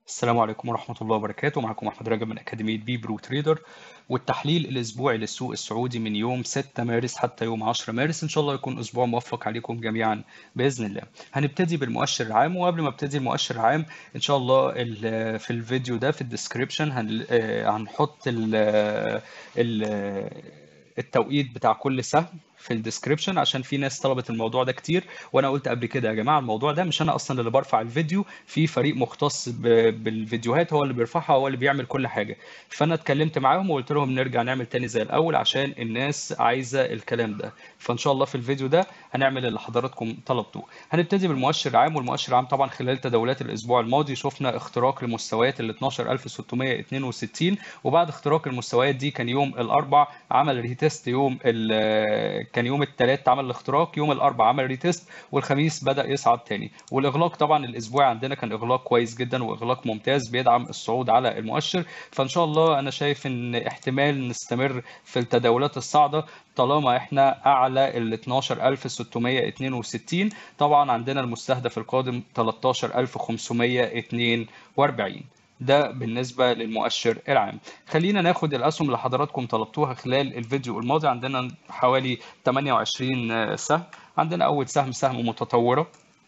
السلام عليكم ورحمة الله وبركاته معكم أحمد رجب من أكاديمية بي برو تريدر والتحليل الأسبوعي للسوق السعودي من يوم 6 مارس حتى يوم 10 مارس إن شاء الله يكون أسبوع موفق عليكم جميعا بإذن الله هنبتدي بالمؤشر العام وقبل ما ابتدي المؤشر العام إن شاء الله ال- في الفيديو ده في الديسكريبشن هن- آه، هنحط ال- ال- التوقيت بتاع كل سهم في الديسكريبشن عشان في ناس طلبت الموضوع ده كتير وانا قلت قبل كده يا جماعه الموضوع ده مش انا اصلا اللي برفع الفيديو في فريق مختص ب- بالفيديوهات هو اللي بيرفعها هو اللي بيعمل كل حاجه فانا اتكلمت معاهم وقلت لهم نرجع نعمل تاني زي الاول عشان الناس عايزه الكلام ده فان شاء الله في الفيديو ده هنعمل اللي حضراتكم طلبتوه هنبتدي بالمؤشر العام والمؤشر العام طبعا خلال تداولات الاسبوع الماضي شفنا اختراق لمستويات ال 12662 وبعد اختراق المستويات دي كان يوم الاربع عمل ريتيست يوم ال- كان يوم الثلاث عمل الاختراق يوم الاربع عمل ريتيست والخميس بدا يصعد تاني والاغلاق طبعا الاسبوعي عندنا كان اغلاق كويس جدا واغلاق ممتاز بيدعم الصعود على المؤشر فان شاء الله انا شايف ان احتمال نستمر في التداولات الصاعده طالما احنا اعلى ال 12662 طبعا عندنا المستهدف القادم 13542 ده بالنسبة للمؤشر العام خلينا ناخد الأسهم اللي حضراتكم طلبتوها خلال الفيديو الماضي عندنا حوالي 28 سهم عندنا أول سهم سهم متطورة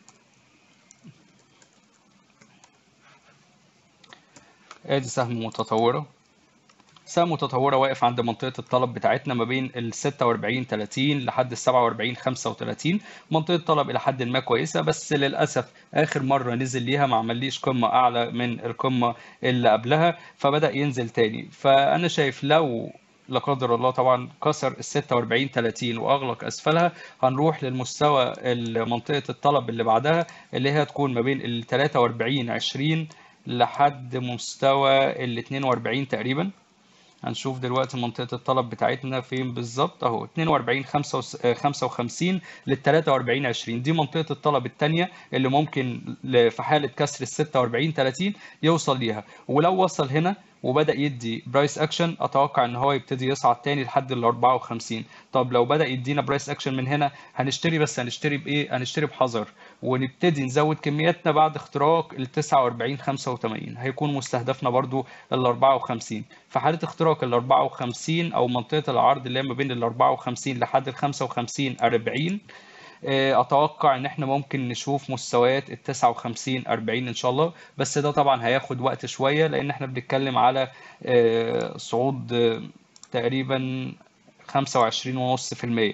ادي سهم متطورة سهم متطورة واقف عند منطقة الطلب بتاعتنا ما بين ال 46 30 لحد ال 47 35 منطقة طلب إلى حد ما كويسة بس للأسف آخر مرة نزل ليها ما عمليش قمة أعلى من القمة اللي قبلها فبدأ ينزل تاني فأنا شايف لو لا قدر الله طبعا كسر ال 46 30 واغلق اسفلها هنروح للمستوى منطقه الطلب اللي بعدها اللي هي تكون ما بين ال 43 20 لحد مستوى ال 42 تقريبا هنشوف دلوقتي منطقة الطلب بتاعتنا فين بالظبط اهو 42 55 لل 43 20 دي منطقة الطلب الثانية اللي ممكن ل- في حالة كسر ال 46 30 يوصل ليها ولو وصل هنا وبدأ يدي برايس اكشن اتوقع ان هو يبتدي يصعد تاني لحد ال 54 طب لو بدأ يدينا برايس اكشن من هنا هنشتري بس هنشتري بايه هنشتري بحذر ونبتدي نزود كمياتنا بعد اختراق ال 49 85 هيكون مستهدفنا برضو ال 54 في حالة اختراق ال 54 او منطقة العرض اللي هي ما بين ال 54 لحد ال 55 40 آه، اتوقع ان احنا ممكن نشوف مستويات ال 59 40 ان شاء الله بس ده طبعا هياخد وقت شويه لان احنا بنتكلم على آه، صعود آه، تقريبا 25.5%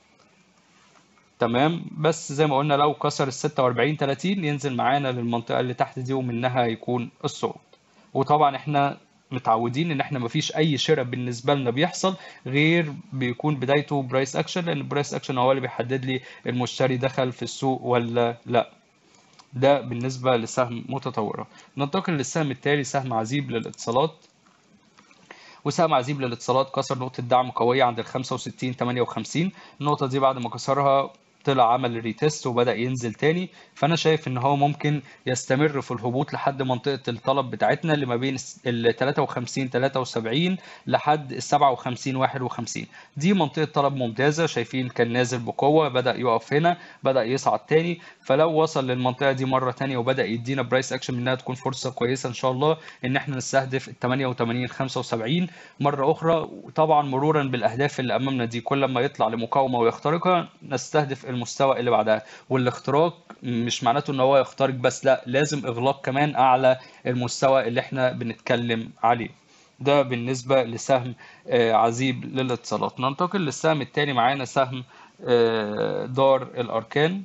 تمام بس زي ما قلنا لو كسر ال 46 30 ينزل معانا للمنطقه اللي تحت دي ومنها يكون الصعود وطبعا احنا متعودين ان احنا مفيش اي شراء بالنسبه لنا بيحصل غير بيكون بدايته برايس اكشن لان البرايس اكشن هو اللي بيحدد لي المشتري دخل في السوق ولا لا ده بالنسبه لسهم متطوره ننتقل للسهم التالي سهم عزيب للاتصالات وسهم عزيب للاتصالات كسر نقطة دعم قوية عند ال 65 58 النقطة دي بعد ما كسرها طلع عمل ريتست وبدأ ينزل تاني فأنا شايف إن هو ممكن يستمر في الهبوط لحد منطقة الطلب بتاعتنا اللي ما بين ال 53 73 لحد ال 57 51 دي منطقة طلب ممتازة شايفين كان نازل بقوة بدأ يقف هنا بدأ يصعد تاني فلو وصل للمنطقة دي مرة تانية وبدأ يدينا برايس أكشن منها تكون فرصة كويسة إن شاء الله إن إحنا نستهدف ال 88 75 مرة أخرى طبعا مرورا بالأهداف اللي أمامنا دي كل ما يطلع لمقاومة ويخترقها نستهدف المستوى اللي بعدها والاختراق مش معناته إن هو يخترق بس لا لازم إغلاق كمان أعلى المستوى اللي إحنا بنتكلم عليه ده بالنسبة لسهم آه، عزيب للاتصالات ننتقل للسهم التاني معانا سهم آه، دار الأركان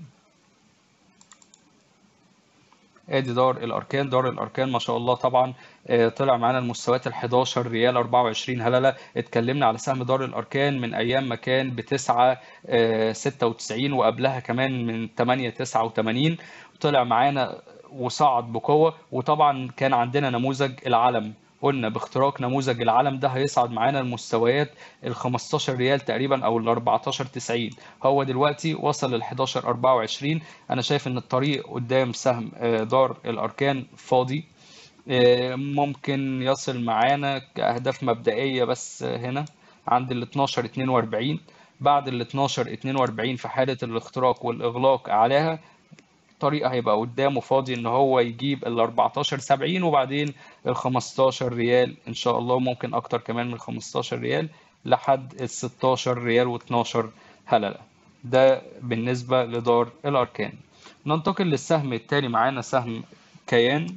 ادي دار الاركان دار الاركان ما شاء الله طبعا آه، طلع معانا المستويات ال 11 ريال 24 هلله اتكلمنا على سهم دار الاركان من ايام ما كان ب 9 آه، 96 وقبلها كمان من 8 89 طلع معانا وصعد بقوه وطبعا كان عندنا نموذج العلم قلنا باختراق نموذج العلم ده هيصعد معانا المستويات ال 15 ريال تقريبا او ال 14 90 هو دلوقتي وصل لل 11 24 انا شايف ان الطريق قدام سهم آه، دار الاركان فاضي آه، ممكن يصل معانا كاهداف مبدئيه بس آه، هنا عند ال 12 42 بعد ال 12 42 في حاله الاختراق والاغلاق عليها طريقة هيبقى قدامه فاضي ان هو يجيب ال 14 70 وبعدين ال 15 ريال ان شاء الله ممكن اكتر كمان من 15 ريال لحد ال 16 ريال و12 هللة ده بالنسبة لدار الاركان ننتقل للسهم التاني معانا سهم كيان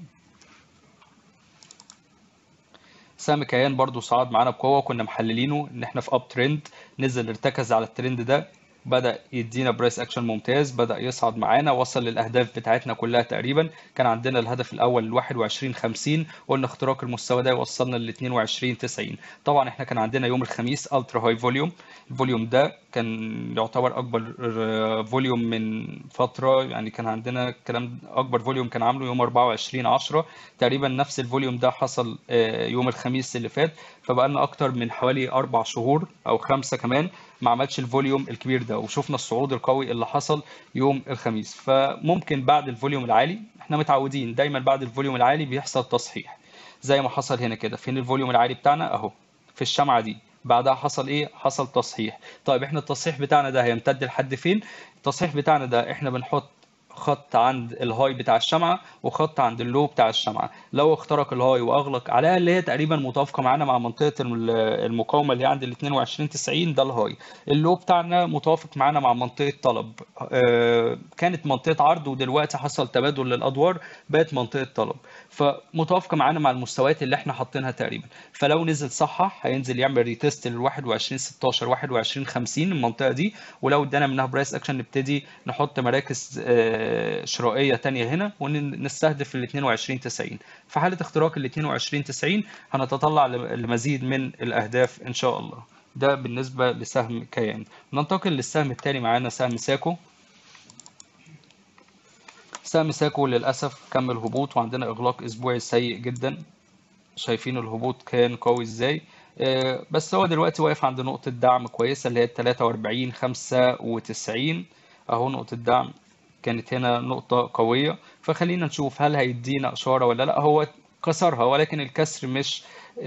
سهم كيان برضو صعد معانا بقوة كنا محللينه ان احنا في اب ترند نزل ارتكز على الترند ده بدأ يدينا برايس اكشن ممتاز بدأ يصعد معانا وصل للاهداف بتاعتنا كلها تقريبا كان عندنا الهدف الاول ال 21 50 قلنا اختراق المستوى ده يوصلنا ل 22 90 طبعا احنا كان عندنا يوم الخميس الترا هاي فوليوم الفوليوم ده كان يعتبر اكبر فوليوم من فتره يعني كان عندنا الكلام اكبر فوليوم كان عامله يوم 24 10 تقريبا نفس الفوليوم ده حصل يوم الخميس اللي فات فبقى لنا اكتر من حوالي اربع شهور او خمسه كمان ما عملش الفوليوم الكبير ده وشفنا الصعود القوي اللي حصل يوم الخميس فممكن بعد الفوليوم العالي احنا متعودين دايما بعد الفوليوم العالي بيحصل تصحيح زي ما حصل هنا كده فين الفوليوم العالي بتاعنا اهو في الشمعة دي بعدها حصل ايه حصل تصحيح طيب احنا التصحيح بتاعنا ده هيمتد لحد فين التصحيح بتاعنا ده احنا بنحط خط عند الهاي بتاع الشمعة وخط عند اللو بتاع الشمعة لو اخترق الهاي واغلق عليها اللي هي تقريبا متوافقة معانا مع منطقة المقاومة اللي هي عند ال 22 90 ده الهاي اللو بتاعنا متوافق معانا مع منطقة طلب كانت منطقة عرض ودلوقتي حصل تبادل للأدوار بقت منطقة طلب فمتوافقة معانا مع المستويات اللي احنا حاطينها تقريبا فلو نزل صحح هينزل يعمل ريتست لل 21 16 21 50 المنطقة دي ولو ادانا منها برايس اكشن نبتدي نحط مراكز شرائيه تانية هنا ونستهدف ال 22 90 في حاله اختراق ال 22 90 هنتطلع لمزيد من الاهداف ان شاء الله ده بالنسبه لسهم كيان ننتقل للسهم الثاني معانا سهم ساكو سهم ساكو للاسف كمل هبوط وعندنا اغلاق اسبوعي سيء جدا شايفين الهبوط كان قوي ازاي بس هو دلوقتي واقف عند نقطه دعم كويسه اللي هي 43 95 اهو نقطه دعم كانت هنا نقطة قوية فخلينا نشوف هل هيدينا إشارة ولا لا هو كسرها ولكن الكسر مش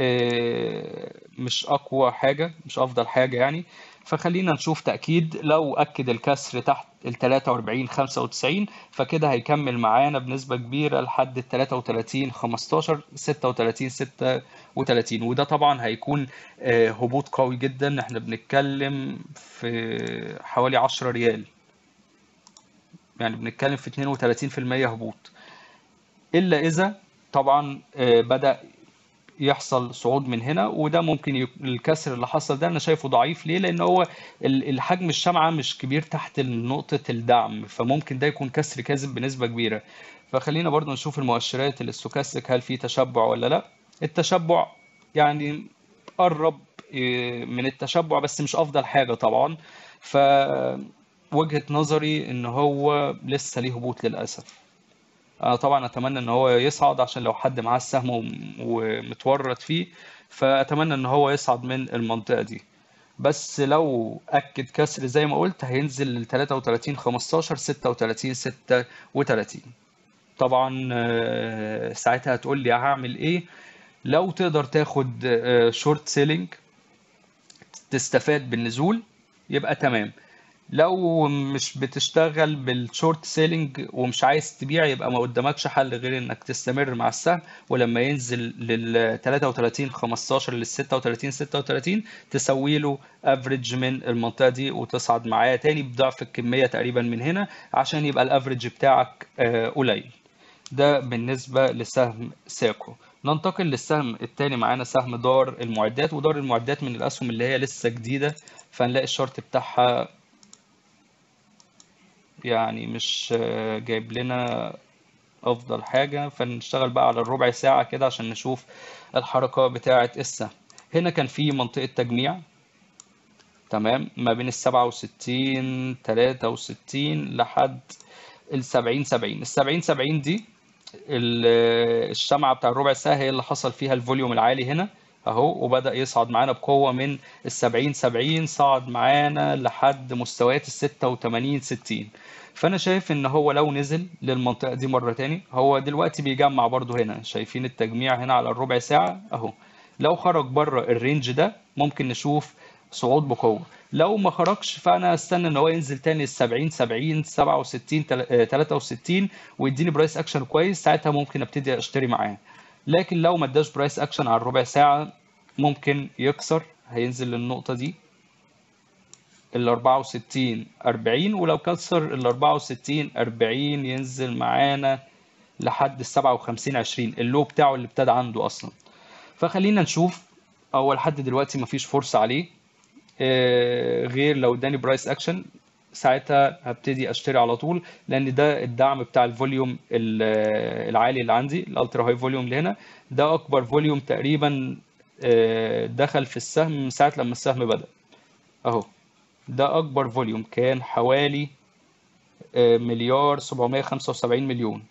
مش أقوى حاجة مش أفضل حاجة يعني فخلينا نشوف تأكيد لو أكد الكسر تحت ال 43 95 فكده هيكمل معانا بنسبة كبيرة لحد ال 33 15 36 36 وده طبعا هيكون هبوط قوي جدا احنا بنتكلم في حوالي 10 ريال يعني بنتكلم في 32% هبوط الا اذا طبعا بدا يحصل صعود من هنا وده ممكن ي... الكسر اللي حصل ده انا شايفه ضعيف ليه لان هو الحجم الشمعه مش كبير تحت نقطه الدعم فممكن ده يكون كسر كاذب بنسبه كبيره فخلينا برضو نشوف المؤشرات الاستوكاستيك هل في تشبع ولا لا التشبع يعني قرب من التشبع بس مش افضل حاجه طبعا ف وجهة نظري ان هو لسه ليه هبوط للاسف انا طبعا اتمنى ان هو يصعد عشان لو حد معاه السهم ومتورط فيه فاتمنى ان هو يصعد من المنطقة دي بس لو اكد كسر زي ما قلت هينزل ل 33 15 36 36 طبعا ساعتها هتقول لي هعمل ايه لو تقدر تاخد شورت سيلينج تستفاد بالنزول يبقى تمام لو مش بتشتغل بالشورت سيلينج ومش عايز تبيع يبقى ما قدامكش حل غير انك تستمر مع السهم ولما ينزل لل 33 15 لل 36 36 تسوي له افريج من المنطقه دي وتصعد معاه تاني بضعف الكميه تقريبا من هنا عشان يبقى الافريج بتاعك قليل ده بالنسبه لسهم ساكو ننتقل للسهم التاني معانا سهم دار المعدات ودار المعدات من الاسهم اللي هي لسه جديده فنلاقي الشارت بتاعها يعني مش جايب لنا افضل حاجه فنشتغل بقى على الربع ساعه كده عشان نشوف الحركه بتاعه السهم هنا كان في منطقه تجميع تمام ما بين ال 67 63 لحد ال 70 70 ال 70 70 دي الشمعه بتاع الربع ساعه هي اللي حصل فيها الفوليوم العالي هنا اهو وبدأ يصعد معانا بقوة من ال 70 70 صعد معانا لحد مستويات ال 86 60 فانا شايف ان هو لو نزل للمنطقة دي مرة تاني هو دلوقتي بيجمع برضو هنا شايفين التجميع هنا على الربع ساعة اهو لو خرج بره الرينج ده ممكن نشوف صعود بقوه لو ما خرجش فانا استنى ان هو ينزل تاني ال 70 70 67 تل- آه، 63 ويديني برايس اكشن كويس ساعتها ممكن ابتدي اشتري معاه لكن لو ما اداش برايس اكشن على الربع ساعه ممكن يكسر هينزل للنقطه دي ال 64 40 ولو كسر ال 64 40 ينزل معانا لحد ال 57 20 اللو بتاعه اللي ابتدى عنده اصلا فخلينا نشوف هو لحد دلوقتي مفيش فرصة عليه آه، غير لو اداني برايس اكشن ساعتها هبتدي اشتري على طول لان ده الدعم بتاع الفوليوم ال- العالي اللي عندي الالترا هاي فوليوم اللي هنا ده اكبر فوليوم تقريبا آه، دخل في السهم من ساعة لما السهم بدأ اهو ده اكبر فوليوم كان حوالي آه، مليار 775 مليون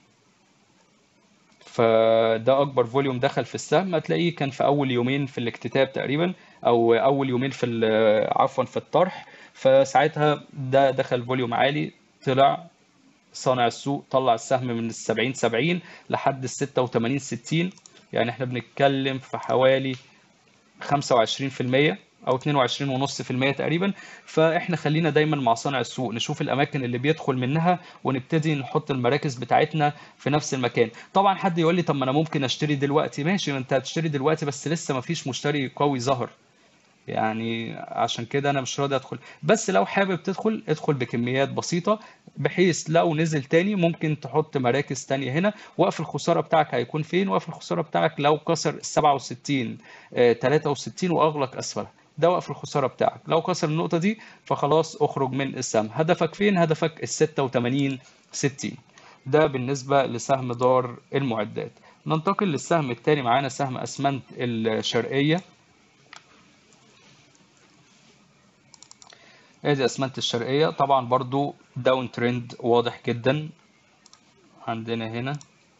فده اكبر فوليوم دخل في السهم هتلاقيه كان في اول يومين في الاكتتاب تقريبا او اول يومين في ال- عفوا في الطرح فساعتها ده دخل فوليوم عالي طلع صانع السوق طلع السهم من ال 70 70 لحد ال 86 60 يعني احنا بنتكلم في حوالي 25% او 22.5% تقريبا فاحنا خلينا دايما مع صانع السوق نشوف الاماكن اللي بيدخل منها ونبتدي نحط المراكز بتاعتنا في نفس المكان طبعا حد يقول لي طب ما انا ممكن اشتري دلوقتي ماشي ما انت هتشتري دلوقتي بس لسه ما فيش مشتري قوي ظهر يعني عشان كده انا مش راضي ادخل بس لو حابب تدخل ادخل بكميات بسيطة بحيث لو نزل تاني ممكن تحط مراكز تانية هنا وقف الخسارة بتاعك هيكون فين وقف الخسارة بتاعك لو كسر ال 67 آه، 63 واغلق اسفلها ده وقف الخسارة بتاعك لو كسر النقطة دي فخلاص اخرج من السهم هدفك فين هدفك ال 86 60 ده بالنسبة لسهم دار المعدات ننتقل للسهم التاني معانا سهم اسمنت الشرقية ادي اسمنت الشرقية طبعا برضو داون ترند واضح جدا عندنا هنا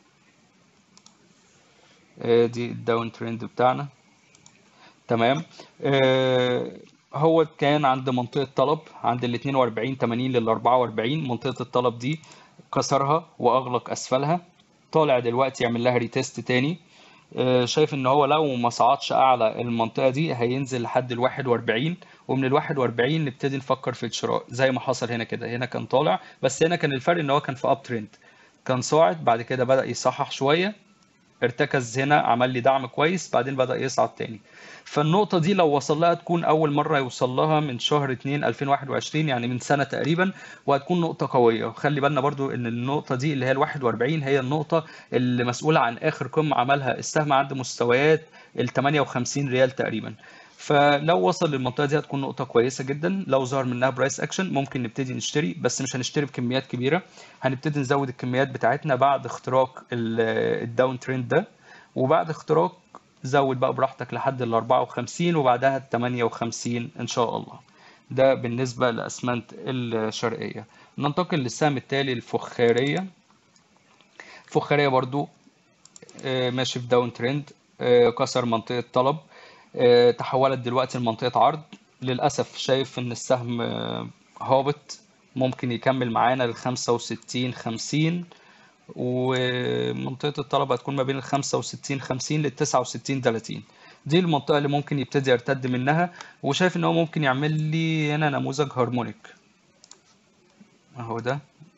ادي الداون ترند بتاعنا تمام آه هو كان عند منطقة طلب عند ال 42 80 لل 44 منطقة الطلب دي كسرها واغلق اسفلها طالع دلوقتي يعمل لها ريتيست تاني آه، شايف ان هو لو ما صعدش اعلى المنطقه دي هينزل لحد ال 41 ومن ال 41 نبتدي نفكر في الشراء زي ما حصل هنا كده هنا كان طالع بس هنا كان الفرق ان هو كان في اب ترند كان صاعد بعد كده بدأ يصحح شويه ارتكز هنا عمل لي دعم كويس بعدين بدأ يصعد تاني فالنقطة دي لو وصل لها تكون أول مرة يوصل لها من شهر 2 2021 يعني من سنة تقريبا وهتكون نقطة قوية وخلي بالنا برضو إن النقطة دي اللي هي ال 41 هي النقطة اللي مسؤولة عن آخر قمة عملها السهم عند مستويات ال 58 ريال تقريبا فلو وصل للمنطقة دي هتكون نقطة كويسة جدا لو ظهر منها برايس اكشن ممكن نبتدي نشتري بس مش هنشتري بكميات كبيرة هنبتدي نزود الكميات بتاعتنا بعد اختراق ال- الداون ترند ده وبعد اختراق زود بقى براحتك لحد ال 54 وبعدها ال 58 ان شاء الله ده بالنسبة لأسمنت الشرقية ننتقل للسهم التالي الفخارية الفخارية برضو آه، ماشي في داون ترند آه، كسر منطقة طلب آه، تحولت دلوقتي لمنطقة عرض للأسف شايف إن السهم آه، هابط ممكن يكمل معانا لل 65 50 ومنطقة الطلب هتكون ما بين ال 65 50 لل 69 30 دي المنطقة اللي ممكن يبتدي يرتد منها وشايف إن هو ممكن يعمل لي هنا نموذج هارمونيك أهو ده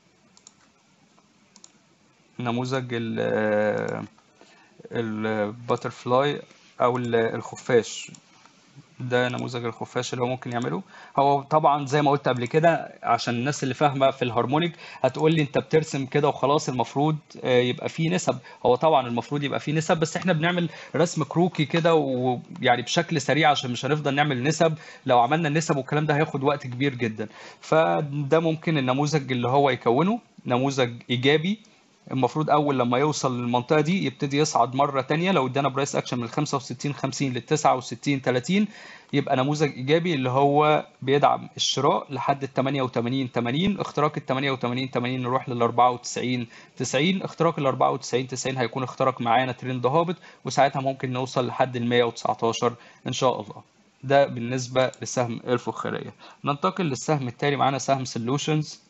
نموذج ال الباترفلاي او ال- الخفاش ده نموذج الخفاش اللي هو ممكن يعمله هو طبعا زي ما قلت قبل كده عشان الناس اللي فاهمه في الهارمونيك هتقول لي انت بترسم كده وخلاص المفروض آه، يبقى فيه نسب هو طبعا المفروض يبقى فيه نسب بس احنا بنعمل رسم كروكي كده ويعني بشكل سريع عشان مش هنفضل نعمل نسب لو عملنا النسب والكلام ده هياخد وقت كبير جدا فده ممكن النموذج اللي هو يكونه نموذج ايجابي المفروض اول لما يوصل للمنطقه دي يبتدي يصعد مره تانية لو ادانا برايس اكشن من 65 50 لل 69 30 يبقى نموذج ايجابي اللي هو بيدعم الشراء لحد ال 88 80 اختراق ال 88 80 نروح لل 94 90 اختراق ال 94 90 هيكون اخترق معانا ترند هابط وساعتها ممكن نوصل لحد ال 119 ان شاء الله ده بالنسبه لسهم الفخاريه ننتقل للسهم التالي معانا سهم سولوشنز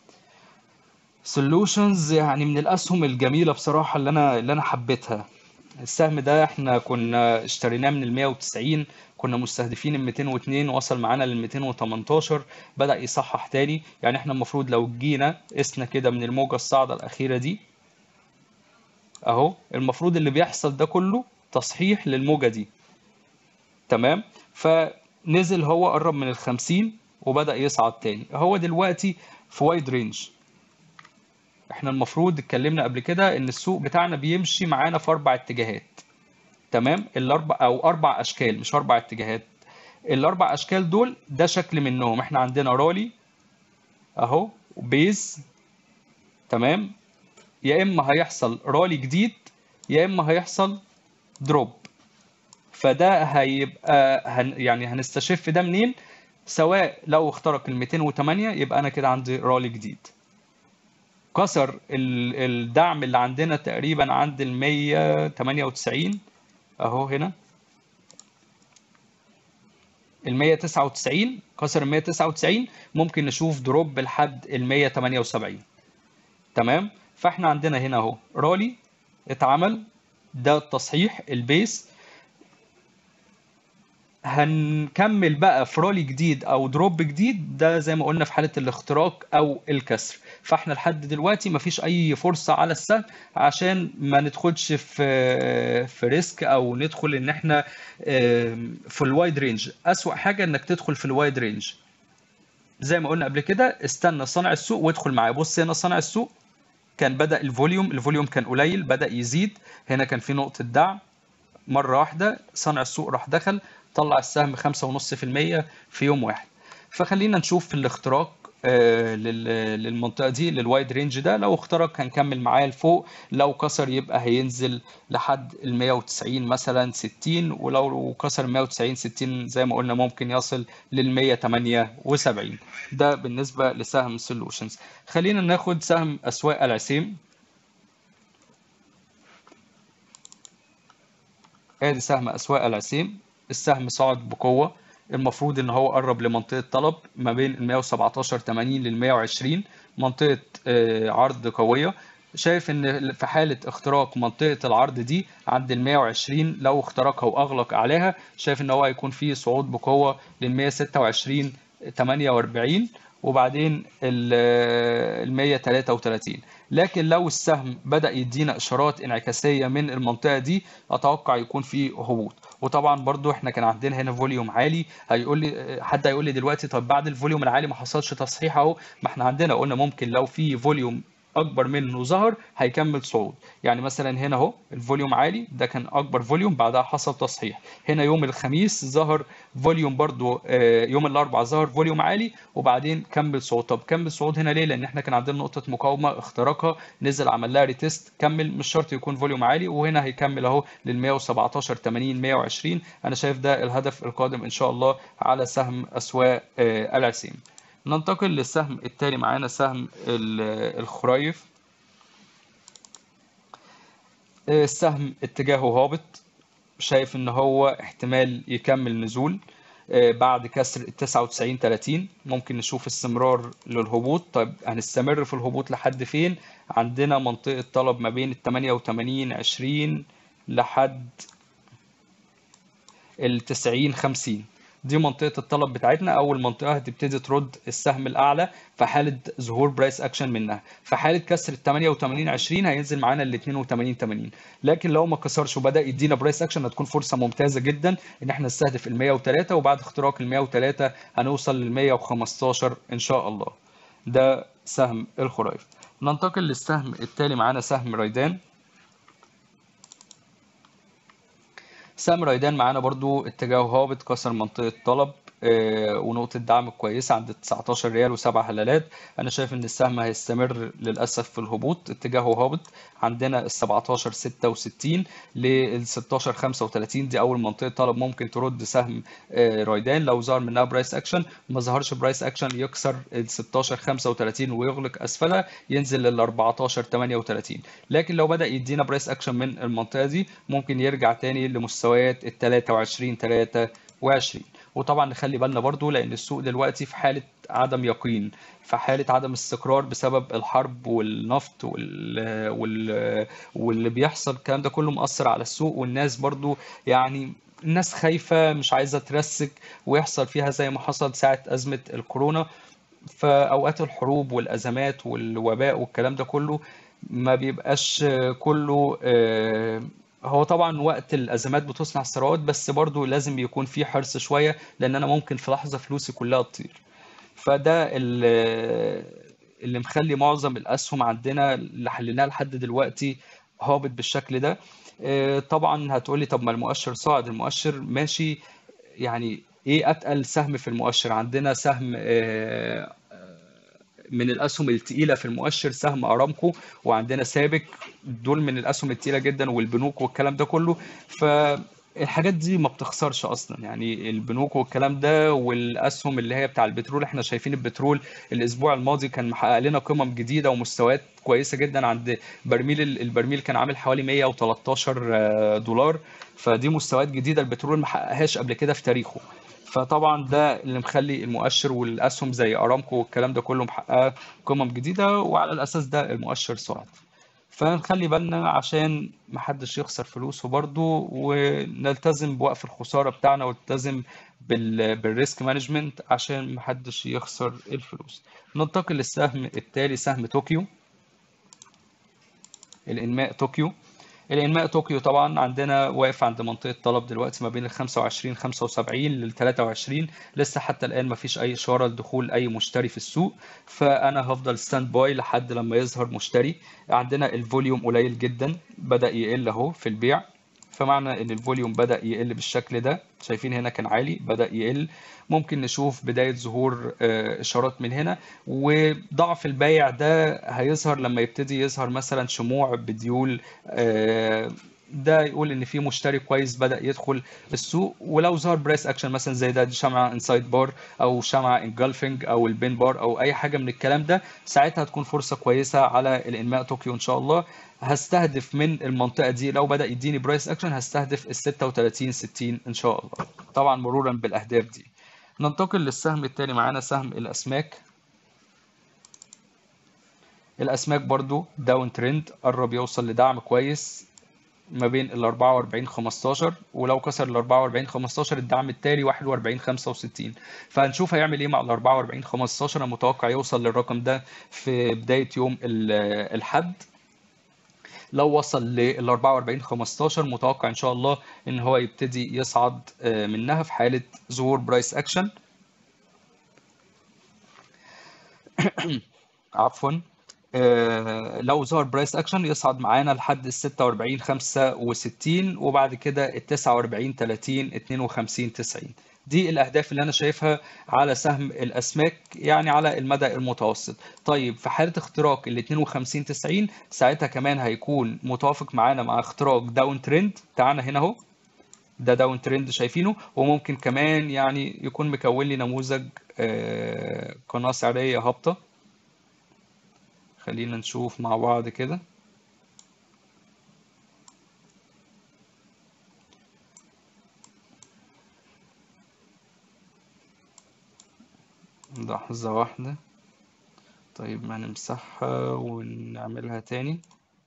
سولوشنز يعني من الاسهم الجميله بصراحه اللي انا اللي انا حبيتها السهم ده احنا كنا اشتريناه من ال 190 كنا مستهدفين ال 202 وصل معانا لل 218 بدأ يصحح تاني يعني احنا المفروض لو جينا قسنا كده من الموجة الصاعدة الأخيرة دي اهو المفروض اللي بيحصل ده كله تصحيح للموجة دي تمام فنزل هو قرب من ال 50 وبدأ يصعد تاني هو دلوقتي في وايد رينج احنا المفروض اتكلمنا قبل كده ان السوق بتاعنا بيمشي معانا في اربع اتجاهات تمام الاربع او اربع اشكال مش اربع اتجاهات الاربع اشكال دول ده شكل منهم احنا عندنا رالي اهو بيز تمام يا اما هيحصل رالي جديد يا اما هيحصل دروب فده هيبقى هن يعني هنستشف ده منين سواء لو اخترق ال 208 يبقى انا كده عندي رالي جديد كسر ال- الدعم اللي عندنا تقريبا عند ال 198 اهو هنا ال 199 كسر ال 199 ممكن نشوف دروب لحد ال 178 تمام فاحنا عندنا هنا اهو رالي اتعمل ده التصحيح البيس هنكمل بقى في رالي جديد او دروب جديد ده زي ما قلنا في حاله الاختراق او الكسر فاحنا لحد دلوقتي مفيش اي فرصه على السهم عشان ما ندخلش في في ريسك او ندخل ان احنا آم، في الوايد رينج اسوأ حاجه انك تدخل في الوايد رينج زي ما قلنا قبل كده استنى صانع السوق وادخل معاه بص هنا صانع السوق كان بدأ الفوليوم الفوليوم كان قليل بدأ يزيد هنا كان في نقطة دعم مرة واحدة صانع السوق راح دخل طلع السهم 5.5% في يوم واحد فخلينا نشوف في الاختراق آه، لل- للمنطقة دي للوايد رينج ده لو اخترق هنكمل معاه لفوق لو كسر يبقى هينزل لحد ال 190 مثلا 60 ولو كسر 190 60 زي ما قلنا ممكن يصل لل 178 ده بالنسبة لسهم سولوشنز خلينا ناخد سهم أسواق العسيم ادي سهم اسواق العسيم السهم صعد بقوه المفروض ان هو قرب لمنطقه طلب ما بين ال 117 80 لل 120 منطقه آه، عرض قويه شايف ان في حاله اختراق منطقه العرض دي عند ال 120 لو اخترقها واغلق عليها شايف ان هو هيكون فيه صعود بقوه لل 126 48 وبعدين ال 133 لكن لو السهم بدأ يدينا إشارات انعكاسية من المنطقة دي أتوقع يكون في هبوط وطبعا برضو احنا كان عندنا هنا فوليوم عالي هيقول لي حد هيقول لي دلوقتي طب بعد الفوليوم العالي ما حصلش تصحيح اهو ما احنا عندنا قلنا ممكن لو في فوليوم اكبر منه ظهر هيكمل صعود يعني مثلا هنا اهو الفوليوم عالي ده كان اكبر فوليوم بعدها حصل تصحيح هنا يوم الخميس ظهر فوليوم برضو آه، يوم الاربعاء ظهر فوليوم عالي وبعدين كمل صعود طب كمل صعود هنا ليه لان احنا كان عندنا نقطه مقاومه اخترقها نزل عمل لها ريتست كمل مش شرط يكون فوليوم عالي وهنا هيكمل اهو لل 117 80 120 انا شايف ده الهدف القادم ان شاء الله على سهم اسواق آه، العسيم ننتقل للسهم التالي معانا سهم ال- الخرايف السهم اتجاهه هابط شايف ان هو احتمال يكمل نزول آه، بعد كسر ال 99 30 ممكن نشوف استمرار للهبوط طيب هنستمر في الهبوط لحد فين عندنا منطقة طلب ما بين ال 88 20 لحد ال 90 50 دي منطقة الطلب بتاعتنا أول منطقة هتبتدي ترد السهم الأعلى في حالة ظهور برايس أكشن منها في حالة كسر ال 88 20 هينزل معانا ال 82 80 لكن لو ما كسرش وبدأ يدينا برايس أكشن هتكون فرصة ممتازة جدا إن احنا نستهدف ال 103 وبعد اختراق ال 103 هنوصل لل 115 إن شاء الله ده سهم الخرايف ننتقل للسهم التالي معانا سهم ريدان سهم ريدان معانا برضو اتجاهه هابط كسر منطقة طلب آه، ونقطة دعم كويسة عند 19 ريال وسبع هلالات أنا شايف إن السهم هيستمر للأسف في الهبوط اتجاهه هابط عندنا ال 17 66 لل 16 35 دي أول منطقة طلب ممكن ترد سهم آه، ريدان لو ظهر منها برايس أكشن ما ظهرش برايس أكشن يكسر ال 16 35 ويغلق أسفلها ينزل لل 14 38 لكن لو بدأ يدينا برايس أكشن من المنطقة دي ممكن يرجع تاني لمستويات ال 23 23 وطبعا نخلي بالنا برضو لان السوق دلوقتي في حاله عدم يقين في حالة عدم استقرار بسبب الحرب والنفط وال... وال... واللي بيحصل الكلام ده كله مؤثر على السوق والناس برضو يعني الناس خايفة مش عايزة ترسك ويحصل فيها زي ما حصل ساعة أزمة الكورونا فأوقات الحروب والأزمات والوباء والكلام ده كله ما بيبقاش كله آه، هو طبعا وقت الأزمات بتصنع ثروات بس برضو لازم بيكون في حرص شوية لأن أنا ممكن في لحظة فلوسي كلها تطير فده اللي اللي مخلي معظم الأسهم عندنا اللي حليناها لحد دلوقتي هابط بالشكل ده آه، طبعا هتقولي طب ما المؤشر صاعد المؤشر ماشي يعني ايه اتقل سهم في المؤشر عندنا سهم آه، من الاسهم التقيله في المؤشر سهم ارامكو وعندنا سابك دول من الاسهم التقيله جدا والبنوك والكلام ده كله فالحاجات دي ما بتخسرش اصلا يعني البنوك والكلام ده والاسهم اللي هي بتاع البترول احنا شايفين البترول الاسبوع الماضي كان محقق لنا قمم جديده ومستويات كويسه جدا عند برميل البرميل كان عامل حوالي 113 دولار فدي مستويات جديده البترول ما حققهاش قبل كده في تاريخه فطبعا ده اللي مخلي المؤشر والاسهم زي ارامكو والكلام ده كله محققه قمم جديده وعلى الاساس ده المؤشر صعد فنخلي بالنا عشان محدش يخسر فلوسه برضه ونلتزم بوقف الخساره بتاعنا ونلتزم بال... بالريسك مانجمنت عشان محدش يخسر الفلوس ننتقل للسهم التالي سهم طوكيو الانماء طوكيو الانماء طوكيو طبعا عندنا واقف عند منطقه طلب دلوقتي ما بين ال 25 75 لل 23 لسه حتى الان ما فيش اي اشاره لدخول اي مشتري في السوق فانا هفضل ستاند باي لحد لما يظهر مشتري عندنا الفوليوم قليل جدا بدا يقل اهو في البيع فمعنى ان الفوليوم بدا يقل بالشكل ده شايفين هنا كان عالي بدا يقل ممكن نشوف بدايه ظهور آه، اشارات من هنا وضعف البيع ده هيظهر لما يبتدي يظهر مثلا شموع بديول آه، ده يقول ان في مشتري كويس بدا يدخل السوق ولو ظهر برايس اكشن مثلا زي ده دي شمعه انسايد بار او شمعه انجلفنج او البين بار او اي حاجه من الكلام ده ساعتها هتكون فرصه كويسه على الانماء طوكيو ان شاء الله هستهدف من المنطقه دي لو بدا يديني برايس اكشن هستهدف ال 36 60 ان شاء الله طبعا مرورا بالاهداف دي ننتقل للسهم التاني معانا سهم الاسماك الاسماك برضو داون ترند قرب يوصل لدعم كويس ما بين ال 44 15 ولو كسر ال 44 15 الدعم التالي 41 65 فهنشوف هيعمل ايه مع ال 44 15 انا متوقع يوصل للرقم ده في بدايه يوم ال- الحد لو وصل لل 44 15 متوقع ان شاء الله ان هو يبتدي يصعد آه، منها في حاله ظهور برايس اكشن عفوا آه، لو ظهر برايس اكشن يصعد معانا لحد ال 46 65 وبعد كده ال 49 30 52 90 دي الاهداف اللي انا شايفها على سهم الاسماك يعني على المدى المتوسط طيب في حاله اختراق ال 52 90 ساعتها كمان هيكون متوافق معانا مع اختراق داون ترند بتاعنا هنا اهو ده داون ترند شايفينه وممكن كمان يعني يكون مكون لي نموذج آه، قناه سعريه هابطه خلينا نشوف مع بعض كده لحظة واحدة طيب ما نمسحها ونعملها تاني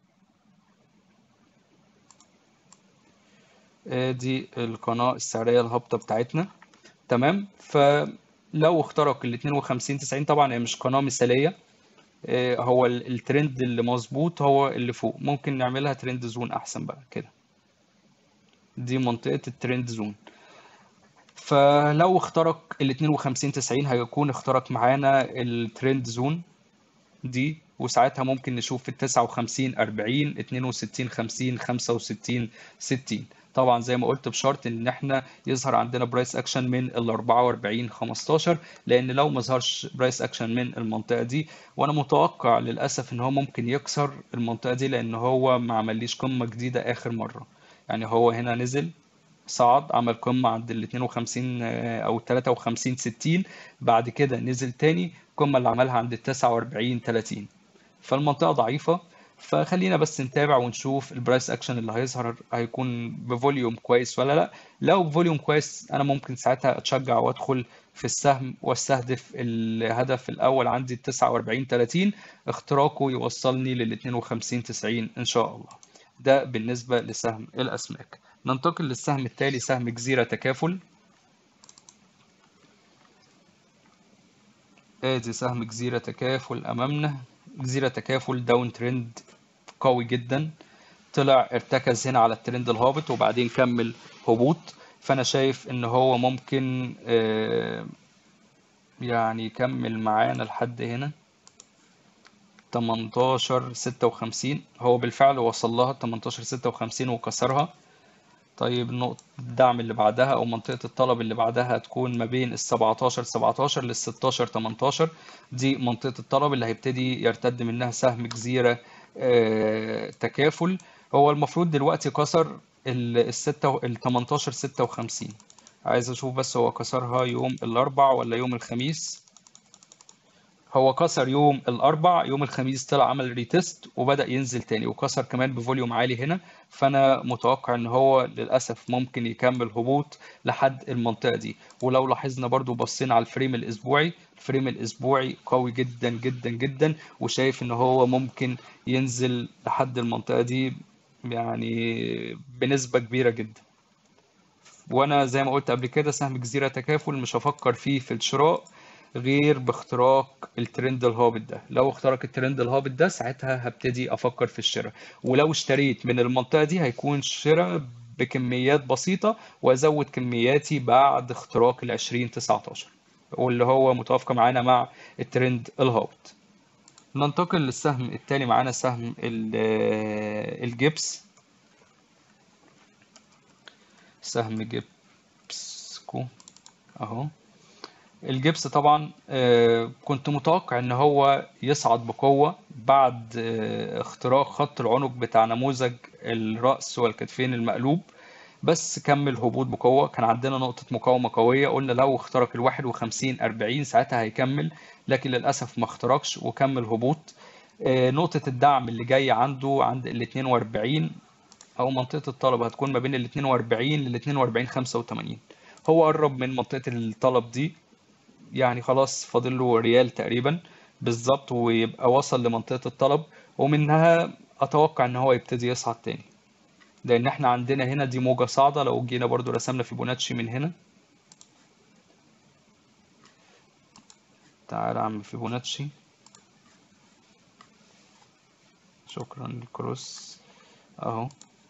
ادي القناة السعرية الهابطة بتاعتنا تمام فلو اخترق ال 52 90 طبعا هي مش قناة مثالية آه، هو ال- الترند اللي مظبوط هو اللي فوق ممكن نعملها ترند زون احسن بقى كده دي منطقة الترند زون فلو اخترق ال 52 90 هيكون اخترق معانا الترند زون دي وساعتها ممكن نشوف ال 59 40 62 50 65 60 طبعا زي ما قلت بشرط ان احنا يظهر عندنا برايس اكشن من ال 44 15 لان لو ما ظهرش برايس اكشن من المنطقه دي وانا متوقع للاسف ان هو ممكن يكسر المنطقه دي لان هو ما عمليش قمه جديده اخر مره يعني هو هنا نزل صعد عمل قمة عند ال 52 آه، أو 53 60 بعد كده نزل تاني القمة اللي عملها عند ال 49 30 فالمنطقة ضعيفة فخلينا بس نتابع ونشوف البرايس اكشن اللي هيظهر هيكون بفوليوم كويس ولا لا لو بفوليوم كويس انا ممكن ساعتها اتشجع وادخل في السهم واستهدف الهدف الاول عندي 49 30 اختراقه يوصلني لل 52 90 ان شاء الله ده بالنسبة لسهم الاسماك ننتقل للسهم التالي سهم جزيرة تكافل ادي سهم جزيرة تكافل امامنا جزيرة تكافل داون ترند قوي جدا طلع ارتكز هنا على الترند الهابط وبعدين كمل هبوط فانا شايف ان هو ممكن آه، يعني يكمل معانا لحد هنا 18 56 هو بالفعل وصل لها 18 56 وكسرها طيب نقطة الدعم اللي بعدها أو منطقة الطلب اللي بعدها هتكون ما بين ال 17 17 لل 16 18 دي منطقة الطلب اللي هيبتدي يرتد منها سهم جزيرة آه، تكافل هو المفروض دلوقتي كسر ال الستة ال 18 56 عايز أشوف بس هو كسرها يوم الأربع ولا يوم الخميس هو كسر يوم الاربع يوم الخميس طلع عمل ريتست وبدا ينزل تاني وكسر كمان بفوليوم عالي هنا فانا متوقع ان هو للاسف ممكن يكمل هبوط لحد المنطقه دي ولو لاحظنا برضو بصينا على الفريم الاسبوعي الفريم الاسبوعي قوي جدا جدا جدا وشايف ان هو ممكن ينزل لحد المنطقه دي يعني بنسبه كبيره جدا وانا زي ما قلت قبل كده سهم جزيره تكافل مش هفكر فيه في الشراء غير باختراق الترند الهابط ده لو اخترق الترند الهابط ده ساعتها هبتدي افكر في الشراء ولو اشتريت من المنطقة دي هيكون شراء بكميات بسيطة وازود كمياتي بعد اختراق ال 2019 واللي هو متوافقة معانا مع الترند الهابط ننتقل للسهم التاني معانا سهم ال- الجبس سهم جبسكو اهو الجبس طبعا آه، كنت متوقع ان هو يصعد بقوة بعد آه، اختراق خط العنق بتاع نموذج الرأس والكتفين المقلوب بس كمل هبوط بقوة كان عندنا نقطة مقاومة قوية قلنا لو اخترق ال 51 40 ساعتها هيكمل لكن للأسف ما اخترقش وكمل هبوط آه، نقطة الدعم اللي جاي عنده عند ال 42 أو منطقة الطلب هتكون ما بين ال 42 لل 42 85 هو قرب من منطقة الطلب دي يعني خلاص فاضل له ريال تقريبا بالظبط ويبقى وصل لمنطقة الطلب ومنها أتوقع إن هو يبتدي يصعد تاني لأن إحنا عندنا هنا دي موجة صاعدة لو جينا برضو رسمنا فيبوناتشي من هنا تعالى يا عم فيبوناتشي شكرا للكروس أهو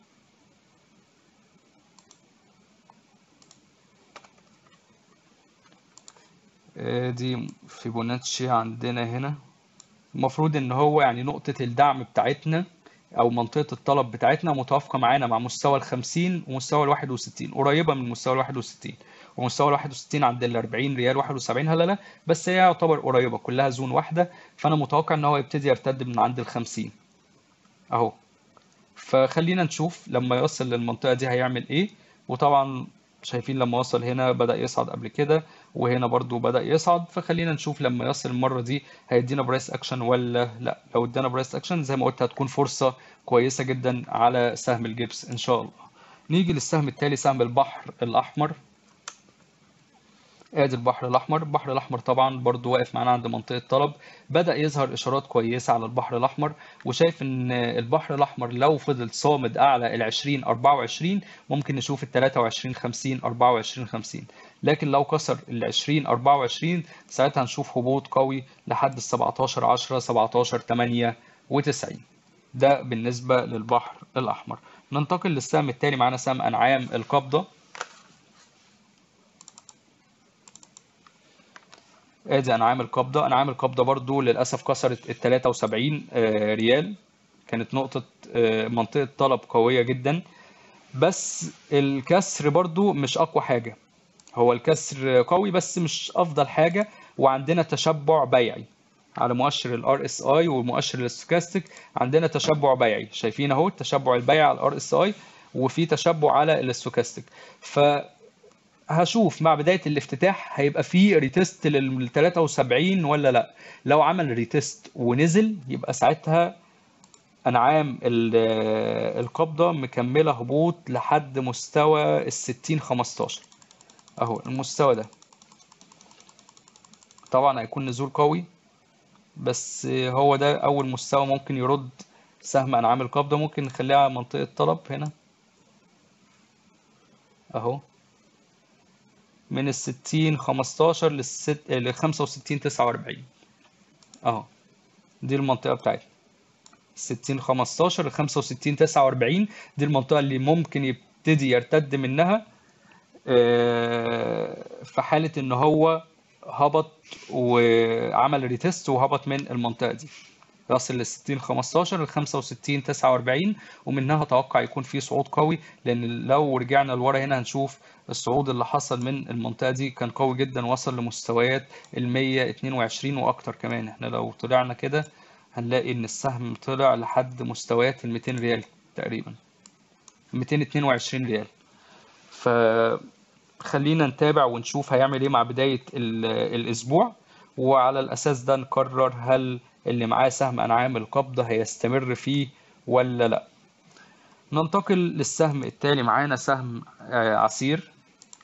دي فيبوناتشي عندنا هنا المفروض ان هو يعني نقطة الدعم بتاعتنا او منطقة الطلب بتاعتنا متوافقة معانا مع مستوى ال 50 ومستوى ال 61 قريبة من مستوى ال 61 ومستوى ال 61 عند ال 40 ريال 71 هللة بس هي يعتبر قريبة كلها زون واحدة فانا متوقع ان هو يبتدي يرتد من عند ال 50 اهو فخلينا نشوف لما يوصل للمنطقة دي هيعمل ايه وطبعا شايفين لما وصل هنا بدأ يصعد قبل كده وهنا برضو بدأ يصعد فخلينا نشوف لما يصل المرة دي هيدينا برايس اكشن ولا لا لو ادانا برايس اكشن زي ما قلت هتكون فرصة كويسة جدا على سهم الجبس ان شاء الله نيجي للسهم التالي سهم البحر الأحمر ادي البحر الاحمر البحر الاحمر طبعا برضو واقف معانا عند منطقه طلب بدا يظهر اشارات كويسه على البحر الاحمر وشايف ان البحر الاحمر لو فضل صامد اعلى ال 20 24 ممكن نشوف ال 23 50 24 50 لكن لو كسر ال 20 24 ساعتها هنشوف هبوط قوي لحد ال 17 10 17 98 ده بالنسبه للبحر الاحمر ننتقل للسهم التاني معانا سهم انعام القبضه ادي انعام القبضه انعام القبضه برضو للاسف كسرت ال 73 آه، ريال كانت نقطه آه، منطقه طلب قويه جدا بس الكسر برضو مش اقوى حاجه هو الكسر قوي بس مش افضل حاجه وعندنا تشبع بيعي على مؤشر الار اس اي ومؤشر الاستوكاستيك عندنا تشبع بيعي شايفين اهو التشبع البيعي على الار اس اي وفي تشبع على الاستوكاستيك ف هشوف مع بداية الافتتاح هيبقى فيه ريتست لل 73 ولا لا لو عمل ريتست ونزل يبقى ساعتها انعام ال- القبضة مكملة هبوط لحد مستوى الستين خمستاشر اهو المستوى ده طبعا هيكون نزول قوي بس هو ده اول مستوى ممكن يرد سهم انعام القبضة ممكن نخليها على منطقة طلب هنا اهو من الستين خمستاشر للست لخمسة وستين تسعة وأربعين اهو دي المنطقة بتاعتنا ستين خمستاشر لخمسة وستين تسعة وأربعين دي المنطقة اللي ممكن يبتدي يرتد منها آه، في حالة إن هو هبط وعمل ريتست وهبط من المنطقة دي يصل لل 60 15 ل 65 49 ومنها اتوقع يكون في صعود قوي لان لو رجعنا لورا هنا هنشوف الصعود اللي حصل من المنطقه دي كان قوي جدا وصل لمستويات ال 122 واكتر كمان احنا لو طلعنا كده هنلاقي ان السهم طلع لحد مستويات ال 200 ريال تقريبا 222 ريال فخلينا نتابع ونشوف هيعمل ايه مع بداية ال- الأسبوع وعلى الأساس ده نقرر هل اللي معاه سهم أنعام القبضة هيستمر فيه ولا لأ ننتقل للسهم التالي معانا سهم آه، عسير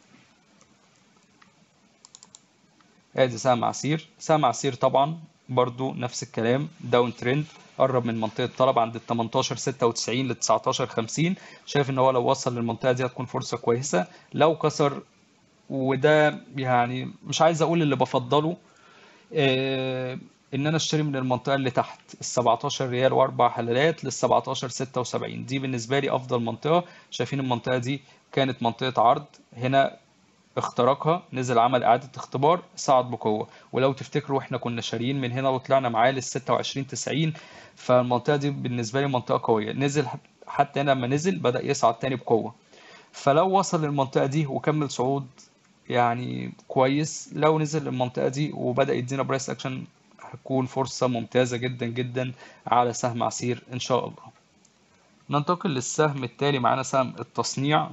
ادي سهم عسير سهم عسير طبعا برضو نفس الكلام داون ترند قرب من منطقة طلب عند ال 18 96 ل 19 50 شايف ان هو لو وصل للمنطقة دي هتكون فرصة كويسة لو كسر وده يعني مش عايز اقول اللي بفضله آه، ان انا اشتري من المنطقة اللي تحت ال 17 ريال واربع حلالات لل 17 76 دي بالنسبة لي افضل منطقة شايفين المنطقة دي كانت منطقة عرض هنا اخترقها نزل عمل إعادة اختبار صعد بقوة ولو تفتكروا احنا كنا شاريين من هنا وطلعنا معاه لل 26 90 فالمنطقة دي بالنسبة لي منطقة قوية نزل حتى هنا لما نزل بدأ يصعد تاني بقوة فلو وصل للمنطقة دي وكمل صعود يعني كويس لو نزل للمنطقة دي وبدأ يدينا برايس اكشن هتكون فرصة ممتازة جدا جدا على سهم عسير ان شاء الله ننتقل للسهم التالي معانا سهم التصنيع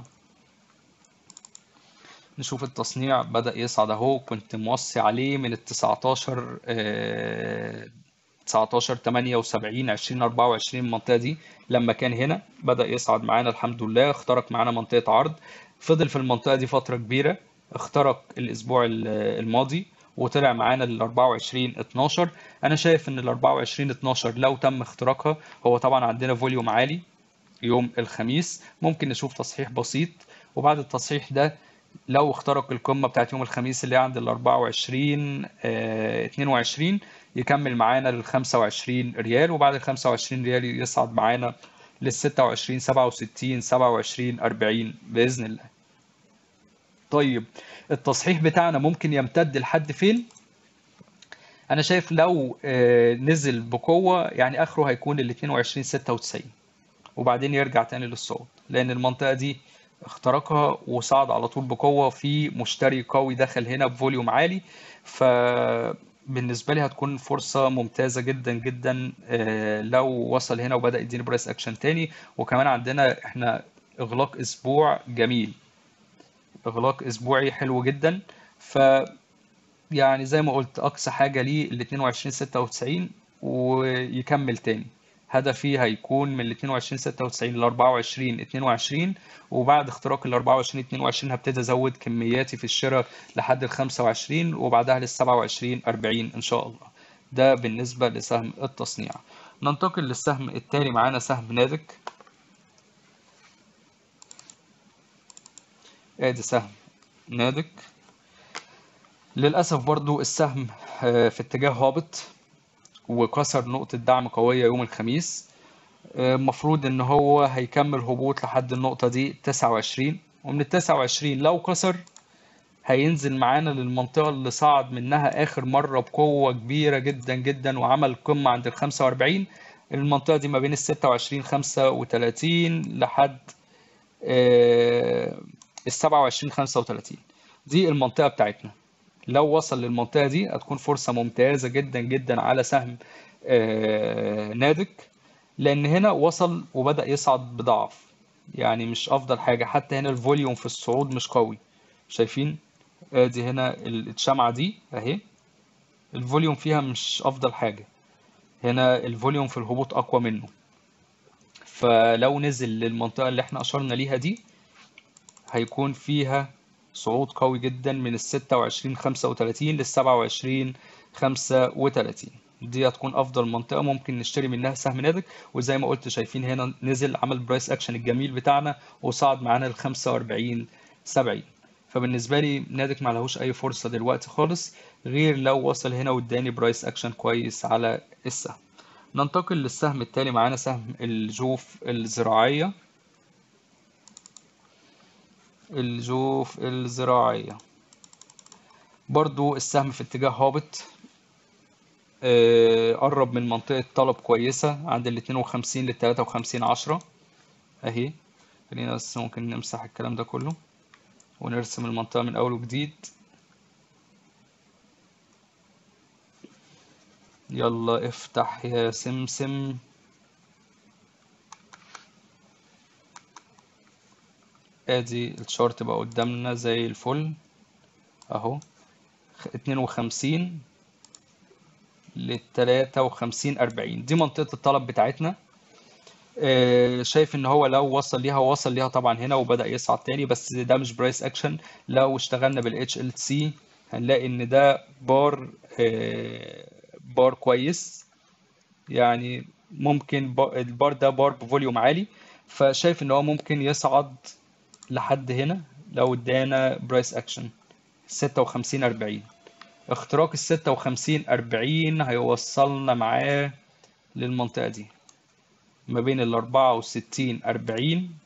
نشوف التصنيع بدأ يصعد اهو كنت موصي عليه من ال 19 آه، 19 78 20 24 المنطقة دي لما كان هنا بدأ يصعد معانا الحمد لله اخترق معانا منطقة عرض فضل في المنطقة دي فترة كبيرة اخترق الأسبوع ال- الماضي وطلع معانا لل 24 12 انا شايف ان ال 24 12 لو تم اختراقها هو طبعا عندنا فوليوم عالي يوم الخميس ممكن نشوف تصحيح بسيط وبعد التصحيح ده لو اخترق القمة بتاعت يوم الخميس اللي هي عند ال 24 آه، 22 يكمل معانا لل 25 ريال وبعد ال 25 ريال يصعد معانا لل 26 67 27 40 بإذن الله طيب التصحيح بتاعنا ممكن يمتد لحد فين؟ انا شايف لو آه، نزل بقوة يعني اخره هيكون ال 22 96 وبعدين يرجع تاني للصعود لان المنطقة دي اخترقها وصعد على طول بقوة في مشتري قوي دخل هنا بفوليوم عالي فبالنسبة لي هتكون فرصة ممتازة جدا جدا آه، لو وصل هنا وبدأ يديني برايس اكشن تاني وكمان عندنا احنا اغلاق اسبوع جميل اغلاق اسبوعي حلو جدا ف يعني زي ما قلت اقصى حاجه ليه ال 22 96 ويكمل تاني هدفي هيكون من ال 22 96 ل 24 22 وبعد اختراق ال 24 22 هبتدي ازود كمياتي في الشراء لحد ال 25 وبعدها لل 27 40 ان شاء الله ده بالنسبه لسهم التصنيع ننتقل للسهم التالي معانا سهم نادك ادي سهم نادك للأسف برضو السهم آه، في اتجاه هابط وكسر نقطة دعم قوية يوم الخميس آه، المفروض ان هو هيكمل هبوط لحد النقطة دي 29 ومن ال 29 لو كسر هينزل معانا للمنطقة اللي صعد منها آخر مرة بقوة كبيرة جدا جدا وعمل قمة عند ال 45 المنطقة دي ما بين ال 26 35 لحد ال 27 35 دي المنطقة بتاعتنا لو وصل للمنطقة دي هتكون فرصة ممتازة جدا جدا على سهم آه، نادك لأن هنا وصل وبدأ يصعد بضعف يعني مش أفضل حاجة حتى هنا الفوليوم في الصعود مش قوي شايفين ادي هنا الشمعة دي اهي الفوليوم فيها مش أفضل حاجة هنا الفوليوم في الهبوط أقوى منه فلو نزل للمنطقة اللي احنا أشرنا ليها دي هيكون فيها صعود قوي جدا من ال 26 35 لل 27 35 دي هتكون افضل منطقه ممكن نشتري منها سهم نادق وزي ما قلت شايفين هنا نزل عمل برايس اكشن الجميل بتاعنا وصعد معانا ل 45 70 فبالنسبه لي نادق ما لهوش اي فرصه دلوقتي خالص غير لو وصل هنا واداني برايس اكشن كويس على السهم ننتقل للسهم التالي معانا سهم الجوف الزراعيه الجوف الزراعيه برضو السهم في اتجاه هابط آه، قرب من منطقة طلب كويسة عند ال 52 لل 53 10 اهي خلينا بس ممكن نمسح الكلام ده كله ونرسم المنطقة من أول وجديد يلا افتح يا سمسم ادي الشارت بقى قدامنا زي الفل اهو 52 لل 53 40 دي منطقة الطلب بتاعتنا آه، شايف ان هو لو وصل ليها وصل ليها طبعا هنا وبدأ يصعد تاني بس ده مش برايس اكشن لو اشتغلنا بالاتش ال سي هنلاقي ان ده بار آه، بار كويس يعني ممكن با- البار ده بار بفوليوم عالي فشايف ان هو ممكن يصعد لحد هنا لو ادانا برايس اكشن 56 40 اختراق ال 56 40 هيوصلنا معاه للمنطقة دي ما بين ال 64 40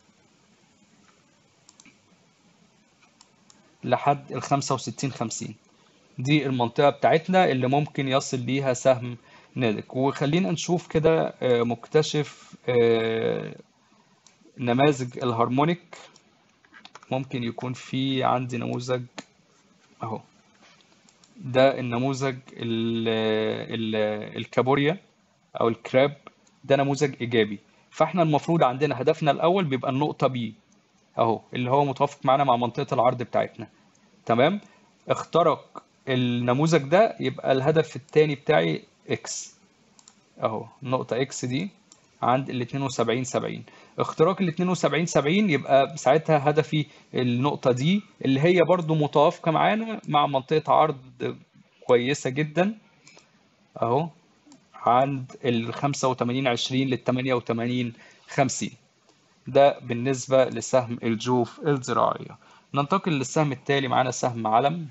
لحد ال 65 50 دي المنطقة بتاعتنا اللي ممكن يصل ليها سهم نادق وخلينا نشوف كده آه، مكتشف آه، نماذج الهارمونيك ممكن يكون في عندي نموذج اهو ده النموذج ال ال الكابوريا او الكراب ده نموذج ايجابي فاحنا المفروض عندنا هدفنا الاول بيبقى النقطة بي اهو اللي هو متوافق معانا مع منطقة العرض بتاعتنا تمام اخترق النموذج ده يبقى الهدف التاني بتاعي اكس اهو النقطة اكس دي عند ال 72 70 اختراق ال 72 70 يبقى ساعتها هدفي النقطة دي اللي هي برضو متوافقة معانا مع منطقة عرض كويسة جدا اهو عند ال 85 20 لل 88 50 ده بالنسبة لسهم الجوف الزراعية ننتقل للسهم التالي معانا سهم علم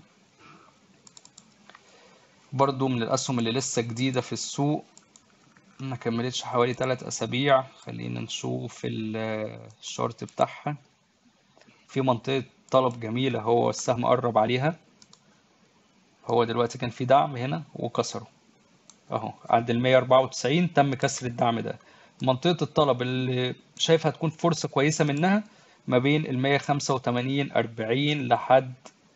برضو من الأسهم اللي لسه جديدة في السوق ما كملتش حوالي 3 أسابيع خلينا نشوف ال- الشارت بتاعها في منطقة طلب جميلة هو السهم قرب عليها هو دلوقتي كان في دعم هنا وكسره اهو عند ال 194 تم كسر الدعم ده منطقة الطلب اللي شايف هتكون فرصة كويسة منها ما بين ال 185 40 لحد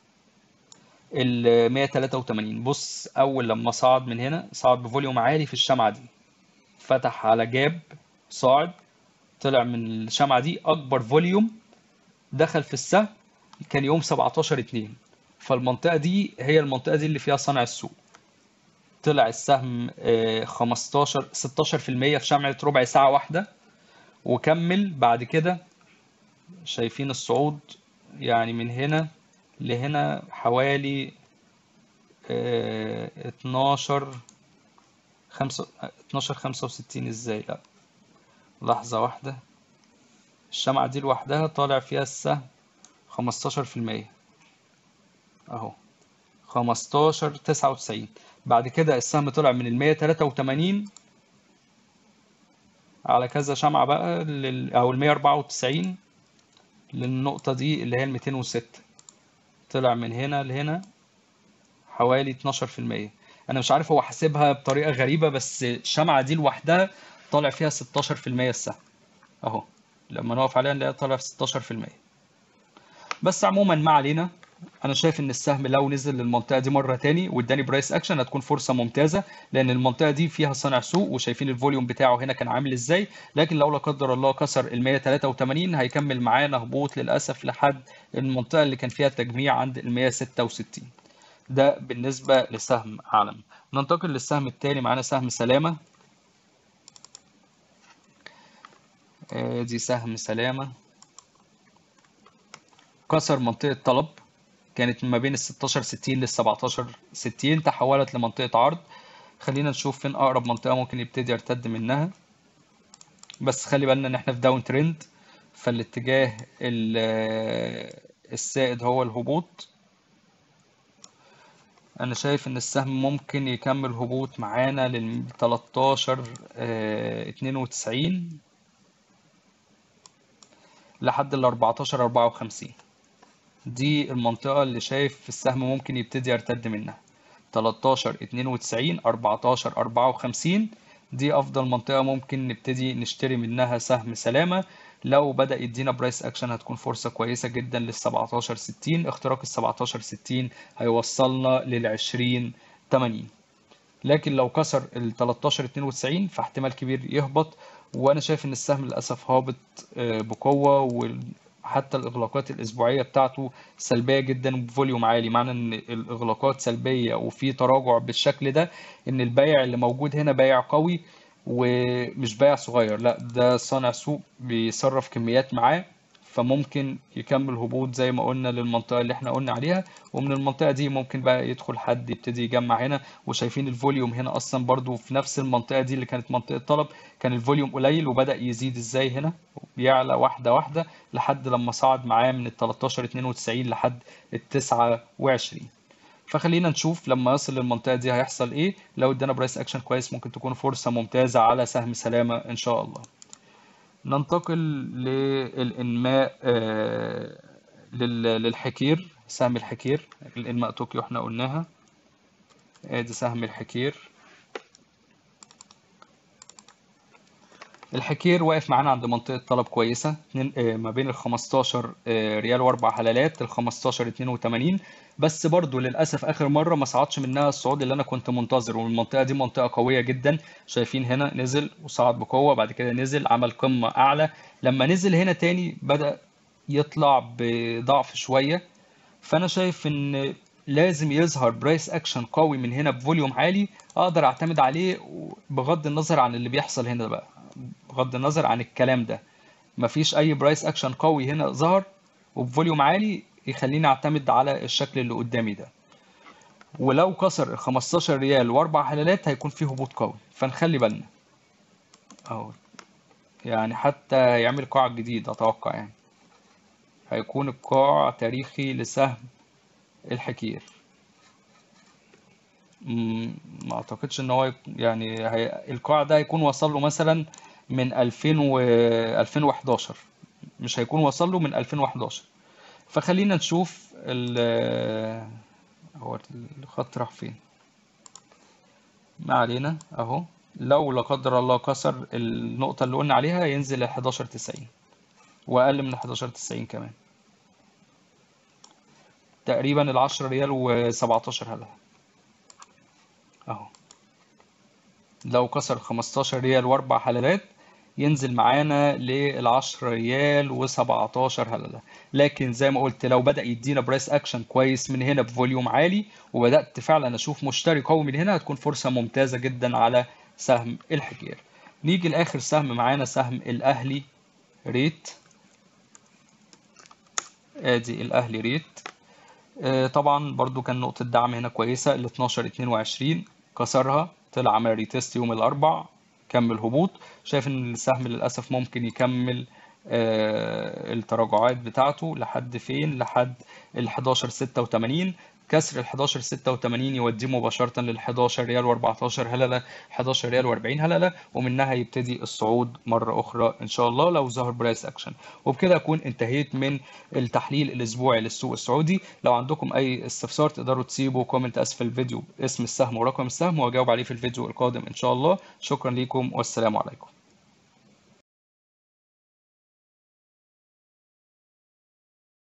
ال 183 بص أول لما صعد من هنا صعد بفوليوم عالي في الشمعة دي فتح على جاب صاعد طلع من الشمعة دي أكبر فوليوم دخل في السهم كان يوم 17 2 فالمنطقة دي هي المنطقة دي اللي فيها صانع السوق طلع السهم آه، 15 16% في شمعة ربع ساعة واحدة وكمل بعد كده شايفين الصعود يعني من هنا لهنا حوالي آه، 12 خمسة 12 65 ازاي لا لحظة واحدة الشمعة دي لوحدها طالع فيها السهم 15% اهو 15 99 بعد كده السهم طلع من ال 183 على كذا شمعة بقى لل... او ال 194 للنقطة دي اللي هي ال 206 طلع من هنا لهنا حوالي 12% انا مش عارف هو حاسبها بطريقة غريبة بس الشمعة دي لوحدها طالع فيها 16% السهم اهو لما نقف عليها نلاقيها طالع في 16% بس عموما ما علينا انا شايف ان السهم لو نزل للمنطقه دي مره تاني واداني برايس اكشن هتكون فرصه ممتازه لان المنطقه دي فيها صانع سوق وشايفين الفوليوم بتاعه هنا كان عامل ازاي لكن لو لا قدر الله كسر ال 183 هيكمل معانا هبوط للاسف لحد المنطقه اللي كان فيها تجميع عند ال 166 ده بالنسبه لسهم علم ننتقل للسهم التاني معانا سهم سلامه ادي سهم سلامة كسر منطقة طلب كانت ما بين ال 16 60 لل 17 60 تحولت لمنطقة عرض خلينا نشوف فين أقرب منطقة ممكن يبتدي يرتد منها بس خلي بالنا إن احنا في داون ترند فالاتجاه السائد هو الهبوط انا شايف ان السهم ممكن يكمل هبوط معانا لل 13 92 لحد ال 14 54 دي المنطقة اللي شايف السهم ممكن يبتدي يرتد منها 13 92 14 54 دي افضل منطقة ممكن نبتدي نشتري منها سهم سلامة لو بدأ يدينا برايس اكشن هتكون فرصة كويسة جدا لل 17 60 اختراق ال 17 60 هيوصلنا لل 20 80 لكن لو كسر ال 13 92 فاحتمال كبير يهبط وانا شايف ان السهم للاسف هابط بقوة وحتى الاغلاقات الاسبوعية بتاعته سلبية جدا بفوليوم عالي معنى ان الاغلاقات سلبية وفي تراجع بالشكل ده ان البيع اللي موجود هنا بيع قوي ومش بايع صغير لا ده صانع سوق بيصرف كميات معاه فممكن يكمل هبوط زي ما قلنا للمنطقة اللي احنا قلنا عليها ومن المنطقة دي ممكن بقى يدخل حد يبتدي يجمع هنا وشايفين الفوليوم هنا اصلا برضو في نفس المنطقة دي اللي كانت منطقة طلب كان الفوليوم قليل وبدأ يزيد ازاي هنا بيعلى واحدة واحدة لحد لما صعد معاه من ال 13 92 لحد ال 29 فخلينا نشوف لما يصل للمنطقة دي هيحصل ايه لو ادانا برايس اكشن كويس ممكن تكون فرصة ممتازة على سهم سلامة ان شاء الله ننتقل للانماء آه للحكير سهم الحكير الانماء طوكيو احنا قلناها ادي سهم الحكير الحكير واقف معانا عند منطقة طلب كويسة ما بين ال 15 ريال واربع حلالات ال 15 82 بس برضو للأسف آخر مرة ما صعدش منها الصعود اللي أنا كنت منتظره والمنطقة دي منطقة قوية جدا شايفين هنا نزل وصعد بقوة بعد كده نزل عمل قمة أعلى لما نزل هنا تاني بدأ يطلع بضعف شوية فأنا شايف إن لازم يظهر برايس اكشن قوي من هنا بفوليوم عالي اقدر اعتمد عليه بغض النظر عن اللي بيحصل هنا بقى بغض النظر عن الكلام ده مفيش اي برايس اكشن قوي هنا ظهر وبفوليوم عالي يخليني اعتمد على الشكل اللي قدامي ده ولو كسر ال 15 ريال واربع حلالات هيكون فيه هبوط قوي فنخلي بالنا اهو يعني حتى يعمل قاع جديد اتوقع يعني هيكون القاع تاريخي لسهم الحكير ما اعتقدش ان هو يعني هي... القاع ده هيكون وصل له مثلا من 2000 و 2011 مش هيكون وصل له من 2011 فخلينا نشوف ال هو الخط راح فين ما علينا اهو لو لا قدر الله كسر النقطة اللي قلنا عليها ينزل ل 11 90 واقل من 11 90 كمان تقريبا ال 10 ريال و17 هلا اهو لو كسر 15 ريال واربع حلالات ينزل معانا لل 10 ريال و17 هلله لكن زي ما قلت لو بدأ يدينا برايس اكشن كويس من هنا بفوليوم عالي وبدأت فعلا اشوف مشتري قوي من هنا هتكون فرصة ممتازة جدا على سهم الحكير نيجي لاخر سهم معانا سهم الاهلي ريت ادي الاهلي ريت طبعا برضو كان نقطة دعم هنا كويسة ال 12 22 كسرها طلع عمل ريتيست يوم الأربع كمل هبوط شايف إن السهم للأسف ممكن يكمل التراجعات بتاعته لحد فين لحد ال 11 86 كسر ال 11 86 يوديه مباشرة لل 11 ريال و14 هللة 11 ريال و40 هللة ومنها يبتدي الصعود مرة أخرى إن شاء الله لو ظهر برايس أكشن وبكده أكون انتهيت من التحليل الأسبوعي للسوق السعودي لو عندكم أي استفسار تقدروا تسيبوا كومنت أسفل الفيديو اسم السهم ورقم السهم وأجاوب عليه في الفيديو القادم إن شاء الله شكرا لكم والسلام عليكم